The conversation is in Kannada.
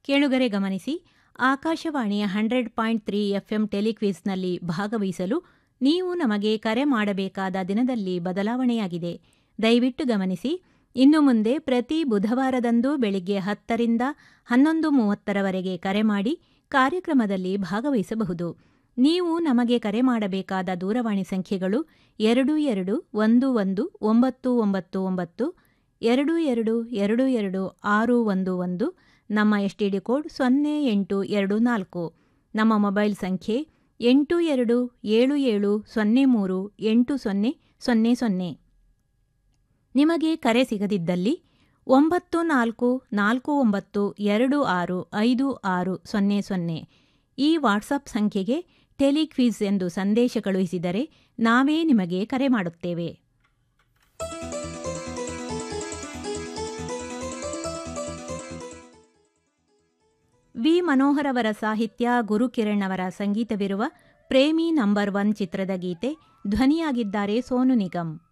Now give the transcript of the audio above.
ಕೇಳುಗರೆ ಗಮನಿಸಿ ಆಕಾಶವಾಣಿಯ ಹಂಡ್ರೆಡ್ ಪಾಯಿಂಟ್ ತ್ರೀ ಎಫ್ಎಂ ಟೆಲಿಕ್ವಿಸ್ನಲ್ಲಿ ಭಾಗವಹಿಸಲು ನೀವು ನಮಗೆ ಕರೆ ಮಾಡಬೇಕಾದ ದಿನದಲ್ಲಿ ಬದಲಾವಣೆಯಾಗಿದೆ ದಯವಿಟ್ಟು ಗಮನಿಸಿ ಇನ್ನು ಮುಂದೆ ಪ್ರತಿ ಬುಧವಾರದಂದು ಬೆಳಿಗ್ಗೆ ಹತ್ತರಿಂದ ಹನ್ನೊಂದು ಮೂವತ್ತರವರೆಗೆ ಕರೆ ಮಾಡಿ ಕಾರ್ಯಕ್ರಮದಲ್ಲಿ ಭಾಗವಹಿಸಬಹುದು ನೀವು ನಮಗೆ ಕರೆ ಮಾಡಬೇಕಾದ ದೂರವಾಣಿ ಸಂಖ್ಯೆಗಳು ಎರಡು ಎರಡು ಒಂದು ಒಂದು ಒಂಬತ್ತು ಒಂಬತ್ತು ಒಂಬತ್ತು ಎರಡು ಎರಡು ಎರಡು ಎರಡು ಆರು ಒಂದು ಒಂದು ನಮ್ಮ ಎಸ್ ಟಿ ಡಿ ಕೋಡ್ ಸೊನ್ನೆ ಎಂಟು ಎರಡು ನಾಲ್ಕು ನಮ್ಮ ಮೊಬೈಲ್ ಸಂಖ್ಯೆ ಎಂಟು ಎರಡು ಏಳು ಏಳು ಸೊನ್ನೆ ಮೂರು ಎಂಟು ಸೊನ್ನೆ ಸೊನ್ನೆ ಸೊನ್ನೆ ನಿಮಗೆ ಕರೆ ಸಿಗದಿದ್ದಲ್ಲಿ ಒಂಬತ್ತು ನಾಲ್ಕು ನಾಲ್ಕು ಒಂಬತ್ತು ಎರಡು ಆರು ಐದು ಆರು ಸೊನ್ನೆ ಸೊನ್ನೆ ಈ ವಾಟ್ಸಪ್ ಸಂಖ್ಯೆಗೆ ಟೆಲಿಕ್ವಿಸ್ ಎಂದು ಸಂದೇಶ ಕಳುಹಿಸಿದರೆ ನಾವೇ ನಿಮಗೆ ಕರೆ ಮಾಡುತ್ತೇವೆ ವಿ ಮನೋಹರ್ ಅವರ ಸಾಹಿತ್ಯ ಗುರುಕಿರಣ್ ಅವರ ಸಂಗೀತವಿರುವ ಪ್ರೇಮಿ ನಂಬರ್ ಒನ್ ಚಿತ್ರದ ಗೀತೆ ಧ್ವನಿಯಾಗಿದ್ದಾರೆ ಸೋನು ನಿಗಮ್